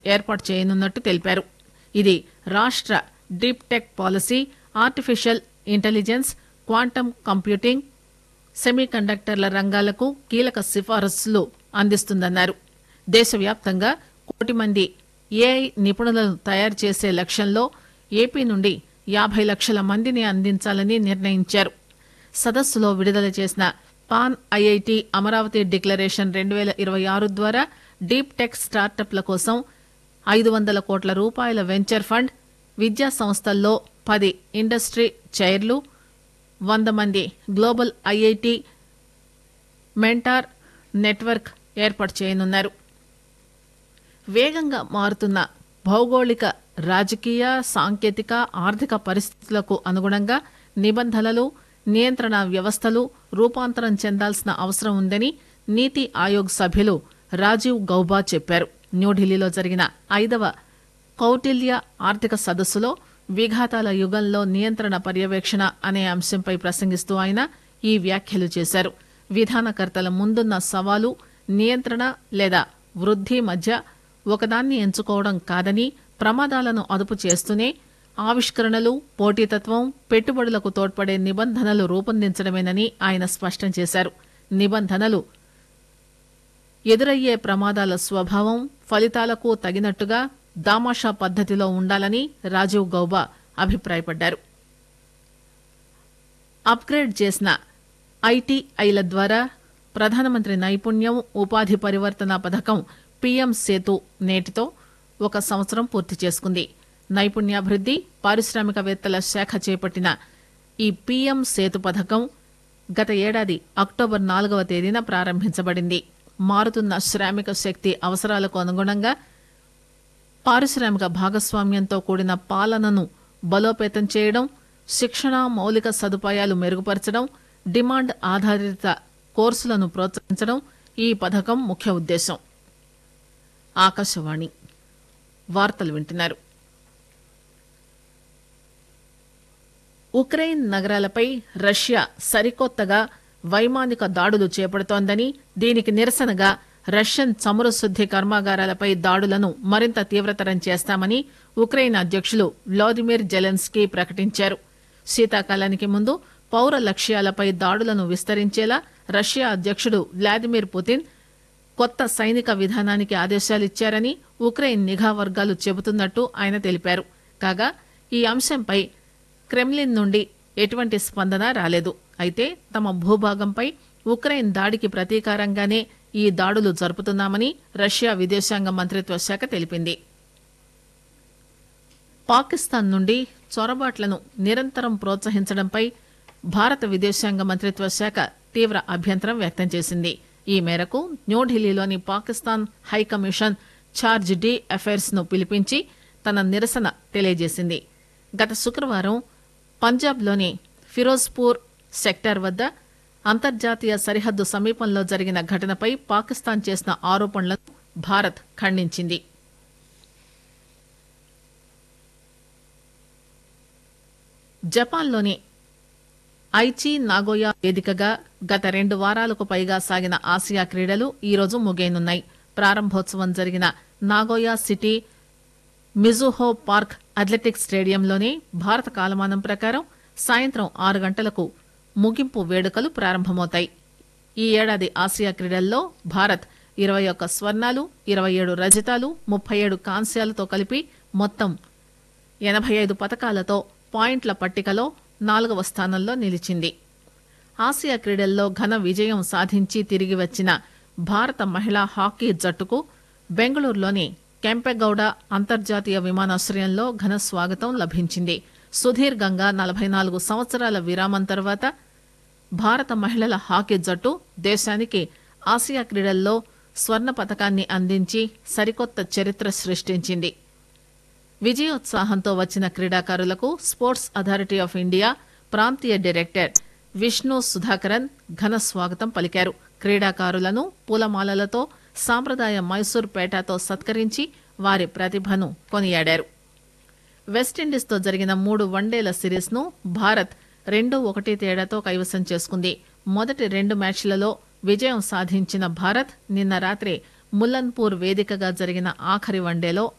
ఏర్పాటు చేయనున్నట్టు తెలిపారు ఇది రాష్ట deep tech policy artificial intelligence quantum computing semi కండక్టర్ల రంగాలకు కీలక సిఫారసులు అందిస్తుందన్నారు దేశవ్యాప్తంగా కోటి మంది ఏఐ నిపుణులను తయారు చేసే లక్ష్యంలో ఏపీ నుండి యాభై లక్షల మందిని అందించాలని నిర్ణయించారు సదస్సులో విడుదల చేసిన పాన్ ఐఐటి అమరావతి డిక్లరేషన్ రెండు వేల ఇరవై ఆరు ద్వారా డీప్ టెక్ స్టార్టప్ల కోసం ఐదు వందల కోట్ల రూపాయల వెంచర్ ఫండ్ విద్యా సంస్థల్లో పది ఇండస్ట్రీ చైర్లు వంద మంది గ్లోబల్ ఐఐటి మెంటార్ నెట్వర్క్ ఏర్పాటు చేయనున్నారు వేగంగా మారుతున్న భౌగోళిక రాజకీయ సాంకేతిక ఆర్థిక పరిస్థితులకు అనుగుణంగా నిబంధనలు నియంత్రణ వ్యవస్థలు రూపాంతరం చెందాల్సిన అవసరం ఉందని నీతి ఆయోగ్ సభ్యులు రాజీవ్ గౌబా చెప్పారు న్యూఢిల్లీలో జరిగిన ఐదవ కౌటిల్య ఆర్థిక సదస్సులో విఘాతాల యుగంలో నియంత్రణ పర్యవేక్షణ అనే అంశంపై ప్రసంగిస్తూ ఆయన ఈ వ్యాఖ్యలు చేశారు విధానకర్తల ముందున్న సవాలు నియంత్రణ లేదా వృద్ధి మధ్య ఒకదాన్ని ఎంచుకోవడం కాదని ప్రమాదాలను అదుపు చేస్తూనే ఆవిష్కరణలు పోటీతత్వం పెట్టుబడులకు తోడ్పడే నిబంధనలు రూపొందించడమేనని ఆయన స్పష్టం చేశారు నిబంధనలు ఎదురయ్యే ప్రమాదాల స్వభావం ఫలితాలకు తగినట్టుగా దామాషా పద్దతిలో ఉండాలని రాజీవ్ గౌబా అభిప్రాయపడ్డారు అప్గ్రేడ్ చేసిన ఐటీఐల ద్వారా ప్రధానమంత్రి నైపుణ్యం ఉపాధి పరివర్తన పథకం పీఎం సేతు నేటితో ఒక సంవత్సరం పూర్తి చేసుకుంది నైపుణ్యాభివృద్ది పారిశ్రామికవేత్తల శాఖ చేపట్టిన ఈ పీఎం సేతు పథకం గత ఏడాది అక్టోబర్ నాలుగవ తేదీన ప్రారంభించబడింది మారుతున్న శ్రామిక శక్తి అవసరాలకు అనుగుణంగా పారిశ్రామిక భాగస్వామ్యంతో కూడిన పాలనను బలోపేతం చేయడం శిక్షణ మౌలిక సదుపాయాలు మెరుగుపరచడం డిమాండ్ ఆధారిత కోర్సులను ప్రోత్సహించడం ఈ పథకం ముఖ్య ఉద్దేశం ఆకాశవాణి వార్తలు వింటున్నారు ఉక్రెయిన్ నగరాలపై రష్యా సరికొత్తగా వైమానిక దాడులు చేపడుతోందని దీనికి నిరసనగా రష్యన్ చమురు శుద్ది కర్మాగారాలపై దాడులను మరింత తీవ్రతరం చేస్తామని ఉక్రెయిన్ అధ్యక్షులు వ్లాదిమిర్ జెలెన్స్కీ ప్రకటించారు శీతాకాలానికి ముందు పౌర లక్ష్యాలపై దాడులను విస్తరించేలా రష్యా అధ్యక్షుడు వ్లాదిమిర్ పుతిన్ కొత్త సైనిక విధానానికి ఆదేశాలిచ్చారని ఉక్రెయిన్ నిఘా వర్గాలు చెబుతున్నట్టు ఆయన తెలిపారు కాగా ఈ అంశంపై క్రెమ్లిన్ నుండి ఎటువంటి స్పందన రాలేదు అయితే తమ భూభాగంపై ఉక్రెయిన్ దాడికి ప్రతీకారంగానే ఈ దాడులు జరుపుతున్నామని రష్యా విదేశాంగ మంత్రిత్వ శాఖ తెలిపింది పాకిస్తాన్ నుండి చొరబాట్లను నిరంతరం ప్రోత్సహించడంపై భారత విదేశాంగ మంత్రిత్వ శాఖ తీవ్ర అభ్యంతరం వ్యక్తం చేసింది ఈ మేరకు న్యూఢిల్లీలోని Pakistan high commission charge d'affaires ను పిలిపించి తన నిరసన తెలియజేసింది గత శుక్రవారం పంజాబ్లోని ఫిరోజ్పూర్ సెక్టార్ వద్ద అంతర్జాతీయ సరిహద్దు సమీపంలో జరిగిన ఘటనపై పాకిస్తాన్ చేసిన ఆరోపణలను భారత్ ఖండించింది జపాన్లోని ఐచి నాగోయా వేదికగా గత రెండు వారాలకు పైగా సాగిన ఆసియా క్రీడలు ఈరోజు ముగియనున్నాయి ప్రారంభోత్సవం జరిగిన Nagoya city Mizuho park athletics స్టేడియంలోని భారత కాలమానం ప్రకారం సాయంత్రం ఆరు గంటలకు ముగింపు వేడుకలు ప్రారంభమవుతాయి ఈ ఏడాది ఆసియా క్రీడల్లో భారత్ ఇరవై ఒక్క స్వర్ణాలు ఇరవై ఏడు రజతాలు ముప్పై ఏడు కాంస్యాలతో కలిపి మొత్తం ఎనభై ఐదు పథకాలతో పాయింట్ల పట్టికలో నాలుగవ స్థానంలో నిలిచింది ఆసియా క్రీడల్లో ఘన విజయం సాధించి తిరిగి వచ్చిన భారత మహిళా హాకీ జట్టుకు బెంగళూరులోని కెంపెగౌడ అంతర్జాతీయ విమానాశ్రయంలో ఘన స్వాగతం లభించింది సుదీర్ఘంగా నలభై నాలుగు సంవత్సరాల విరామం తర్వాత భారత మహిళల హాకీ జట్టు దేశానికి ఆసియా క్రీడల్లో స్వర్ణ పథకాన్ని అందించి సరికొత్త చరిత్ర సృష్టించింది విజయోత్సాహంతో వచ్చిన క్రీడాకారులకు స్పోర్ట్స్ అథారిటీ ఆఫ్ ఇండియా ప్రాంతీయ డైరెక్టర్ విష్ణు సుధాకరన్ ఘన స్వాగతం పలికారు క్రీడాకారులను పూలమాలలతో సాంప్రదాయ మైసూర్ పేటతో సత్కరించి వారి ప్రతిభను కొనియాడారు వెస్టిండీస్తో జరిగిన మూడు వన్డేల సిరీస్ ను భారత్ రెండు ఒకటి తేడాతో కైవసం చేసుకుంది మొదటి రెండు మ్యాచ్లలో విజయం సాధించిన భారత్ నిన్న రాత్రి ముల్లన్పూర్ వేదికగా జరిగిన ఆఖరి వన్డేలో